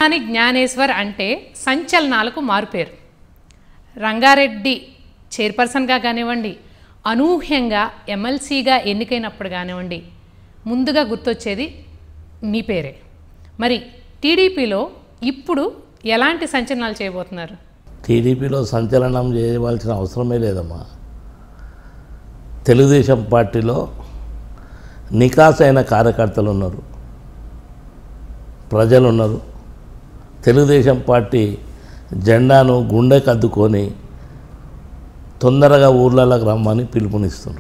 రాజధాని జ్ఞానేశ్వర్ అంటే సంచలనాలకు మారుపేరు రంగారెడ్డి చైర్పర్సన్గా కానివ్వండి అనూహ్యంగా ఎమ్మెల్సీగా ఎన్నికైనప్పుడు కానివ్వండి ముందుగా గుర్తొచ్చేది మీ పేరే మరి టీడీపీలో ఇప్పుడు ఎలాంటి సంచలనాలు చేయబోతున్నారు టీడీపీలో సంచలనం చేయవలసిన అవసరమే లేదమ్మా తెలుగుదేశం పార్టీలో నికాసైన కార్యకర్తలు ఉన్నారు ప్రజలు ఉన్నారు తెలుగుదేశం పార్టీ జెండాను గుండెకు అద్దుకొని తొందరగా ఊర్లలోకి రమ్మని పిలుపునిస్తున్నారు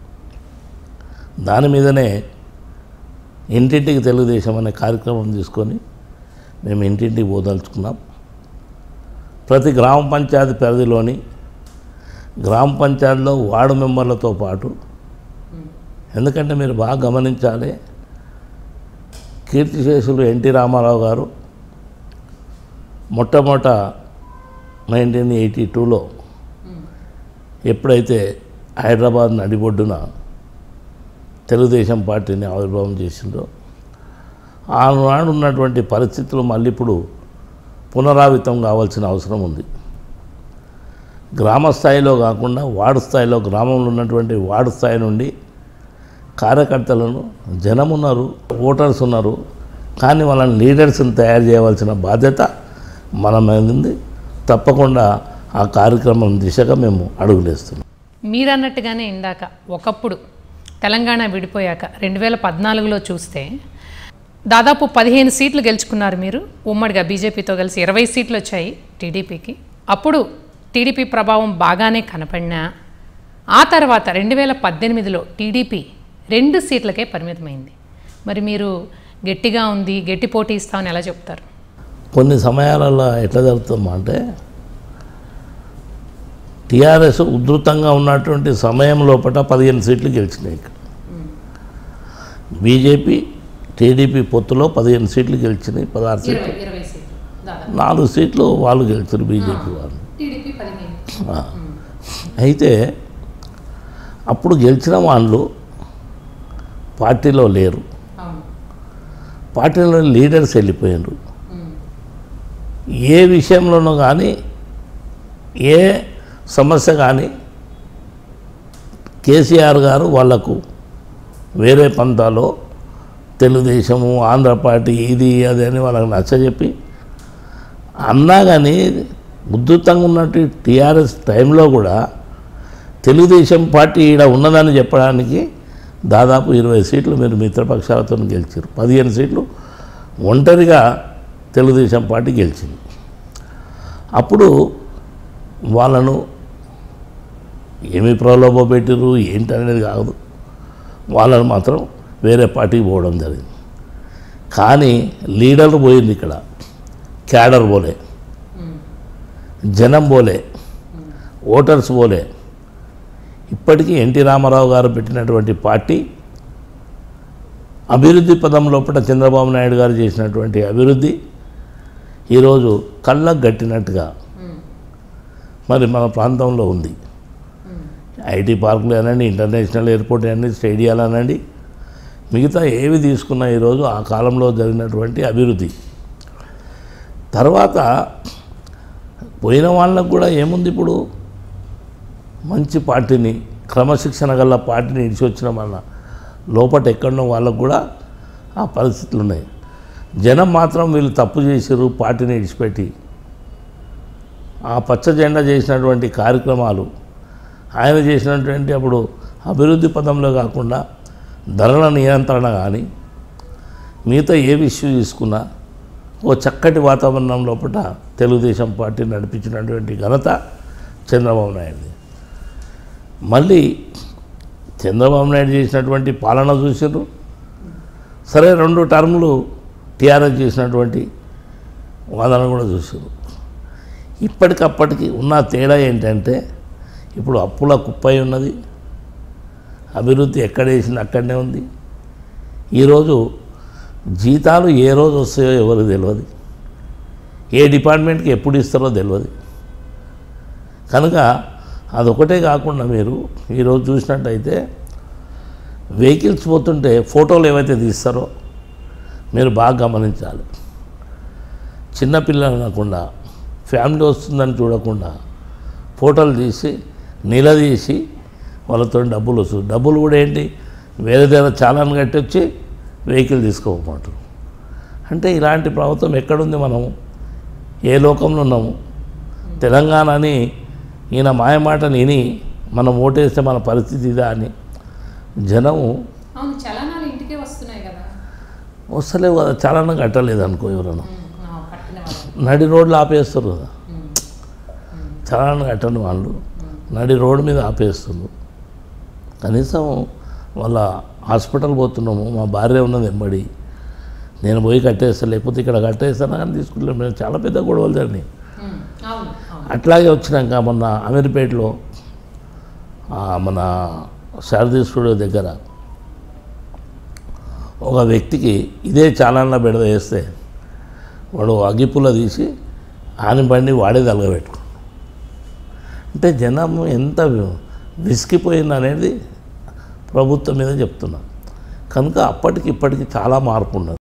దాని మీదనే ఇంటింటికి తెలుగుదేశం అనే కార్యక్రమం తీసుకొని మేము ఇంటింటికి పోదలుచుకున్నాం ప్రతి గ్రామ పంచాయతీ పరిధిలోని గ్రామ పంచాయతీలో వార్డు మెంబర్లతో పాటు ఎందుకంటే మీరు బాగా గమనించాలి కీర్తిశేషులు ఎన్టీ రామారావు గారు మొట్టమొదట నైన్టీన్ ఎయిటీ టూలో ఎప్పుడైతే హైదరాబాద్ నడిబొడ్డున తెలుగుదేశం పార్టీని ఆవిర్భావం చేసిందో ఆనాడు ఉన్నటువంటి పరిస్థితులు మళ్ళీ ఇప్పుడు పునరావితం కావాల్సిన అవసరం ఉంది గ్రామ స్థాయిలో కాకుండా వార్డు స్థాయిలో గ్రామంలో ఉన్నటువంటి వార్డు స్థాయి నుండి కార్యకర్తలను జనం ఉన్నారు ఓటర్స్ ఉన్నారు కానీ వాళ్ళని లీడర్స్ని తయారు చేయవలసిన బాధ్యత మన మీద ఉంది తప్పకుండా ఆ కార్యక్రమం దిశగా మేము అడుగులేస్తున్నాం మీరన్నట్టుగానే ఇందాక ఒకప్పుడు తెలంగాణ విడిపోయాక రెండు వేల పద్నాలుగులో చూస్తే దాదాపు పదిహేను సీట్లు గెలుచుకున్నారు మీరు ఉమ్మడిగా బీజేపీతో కలిసి ఇరవై సీట్లు వచ్చాయి టీడీపీకి అప్పుడు టీడీపీ ప్రభావం బాగానే కనపడినా ఆ తర్వాత రెండు వేల పద్దెనిమిదిలో టీడీపీ రెండు సీట్లకే పరిమితమైంది మరి మీరు గట్టిగా ఉంది గట్టి పోటీ ఇస్తామని ఎలా చెప్తారు కొన్ని సమయాలలో ఎట్లా జరుగుతుందమ్మా అంటే టీఆర్ఎస్ ఉధృతంగా ఉన్నటువంటి సమయం లోపల పదిహేను సీట్లు గెలిచినాయి ఇక్కడ బీజేపీ టీడీపీ పొత్తులో పదిహేను సీట్లు గెలిచినాయి పదహారు సీట్లు ఇరవై సీట్లు నాలుగు సీట్లు వాళ్ళు గెలిచారు బీజేపీ వాళ్ళు టీడీపీ పదిహేను ఆ. అయితే అప్పుడు గెలిచిన వాళ్ళు పార్టీలో లేరు అవును పార్టీలో లీడర్స్ వెళ్ళిపోయారు ఏ విషయంలోనూ కానీ ఏ సమస్య కానీ కేసీఆర్ గారు వాళ్లకు వేరే పంతాలో తెలుగుదేశము ఆంధ్ర పార్టీ ఇది అది అని వాళ్ళకి నచ్చజెప్పి అన్నా కానీ ఉద్ధృతంగా ఉన్నట్టు టీఆర్ఎస్ టైంలో కూడా తెలుగుదేశం పార్టీ ఈడ ఉన్నదని చెప్పడానికి దాదాపు ఇరవై సీట్లు మీరు మిత్రపక్షాలతో గెలిచారు పదిహేను సీట్లు ఒంటరిగా తెలుగుదేశం పార్టీ గెలిచింది అప్పుడు వాళ్ళను ఏమి ప్రలోభ పెట్టిరు ఏంటి అనేది కాదు వాళ్ళని మాత్రం వేరే పార్టీకి పోవడం జరిగింది కానీ లీడర్ పోయింది ఇక్కడ క్యాడర్ పోలే జనం పోలే ఓటర్స్ పోలే ఇప్పటికీ ఎన్టీ రామారావు గారు పెట్టినటువంటి పార్టీ అభివృద్ధి పదం లోపల చంద్రబాబు నాయుడు గారు చేసినటువంటి అభివృద్ధి ఈరోజు కళ్ళకు గట్టినట్టుగా మరి మన ప్రాంతంలో ఉంది ఐటీ పార్కులు అనండి ఇంటర్నేషనల్ ఎయిర్పోర్ట్ అనండి స్టేడియాలు అనండి మిగతా ఏవి తీసుకున్నా ఈరోజు ఆ కాలంలో జరిగినటువంటి అభివృద్ధి తర్వాత పోయిన వాళ్ళకు కూడా ఏముంది ఇప్పుడు మంచి పార్టీని క్రమశిక్షణ గల పార్టీని ఇడిచి వచ్చిన మన లోపట ఎక్కడో వాళ్ళకు కూడా ఆ పరిస్థితులు ఉన్నాయి జనం మాత్రం వీళ్ళు తప్పు చేసారు పార్టీని ఇడిచిపెట్టి ఆ పచ్చ జెండా చేసినటువంటి కార్యక్రమాలు ఆయన చేసినటువంటి అప్పుడు అభివృద్ధి పదంలో కాకుండా ధరల నియంత్రణ కానీ మిగతా ఏ విషయం తీసుకున్నా ఓ చక్కటి వాతావరణం లోపల తెలుగుదేశం పార్టీ నడిపించినటువంటి ఘనత చంద్రబాబు నాయుడు మళ్ళీ చంద్రబాబు నాయుడు చేసినటువంటి పాలన చూసారు సరే రెండు టర్ములు టీఆర్ఎస్ చేసినటువంటి వాదన కూడా చూసారు ఇప్పటికప్పటికి ఉన్న తేడా ఏంటంటే ఇప్పుడు అప్పుల కుప్పై ఉన్నది అభివృద్ధి ఎక్కడ వేసింది అక్కడనే ఉంది ఈరోజు జీతాలు ఏ రోజు వస్తాయో ఎవరికి తెలియదు ఏ డిపార్ట్మెంట్కి ఎప్పుడు ఇస్తారో తెలియదు కనుక అదొకటే కాకుండా మీరు ఈరోజు చూసినట్టయితే వెహికల్స్ పోతుంటే ఫోటోలు ఏవైతే తీస్తారో మీరు బాగా గమనించాలి చిన్నపిల్లలు అనకుండా ఫ్యామిలీ వస్తుందని చూడకుండా ఫోటోలు తీసి నిలదీసి వాళ్ళతో డబ్బులు వస్తుంది డబ్బులు కూడా ఏంటి వేరే దగ్గర చాలాను కట్టి వచ్చి వెహికల్ తీసుకోమంటారు అంటే ఇలాంటి ప్రభుత్వం ఎక్కడుంది మనము ఏ లోకంలో ఉన్నాము తెలంగాణని ఈయన మాయమాటని విని మనం ఓటేస్తే మన పరిస్థితి ఇదా అని జనము అవును చలనాలు ఇంటికే వస్తున్నాయి కదా వస్తలేవు కదా చాలానే కట్టలేదు అనుకో ఎవరైనా కట్టిన నడి రోడ్లు ఆపేస్తారు కదా చాలానే కట్టని వాళ్ళు నడి రోడ్డు మీద ఆపేస్తున్నారు కనీసం వాళ్ళ హాస్పిటల్ పోతున్నాము మా భార్య ఉన్నది ఎంబడి నేను పోయి కట్టేస్తాను లేకపోతే ఇక్కడ కట్టేస్తాను కానీ తీసుకుంటలేము మేము చాలా పెద్ద గొడవలు జరిగినాయి అవును అవును అట్లాగే వచ్చినాక మొన్న అమీర్పేటలో ఆ, మన శారదీ స్టూడియో దగ్గర ఒక వ్యక్తికి ఇదే చాలాన్లో బెడద వేస్తే వాడు అగ్గిపుల్ల తీసి ఆని బండి వాడే తలగబెట్టుకున్నాడు అంటే జనం ఎంత విసిగిపోయింది అనేది ప్రభుత్వం మీద చెప్తున్నా కనుక అప్పటికి ఇప్పటికి చాలా మార్పు ఉన్నది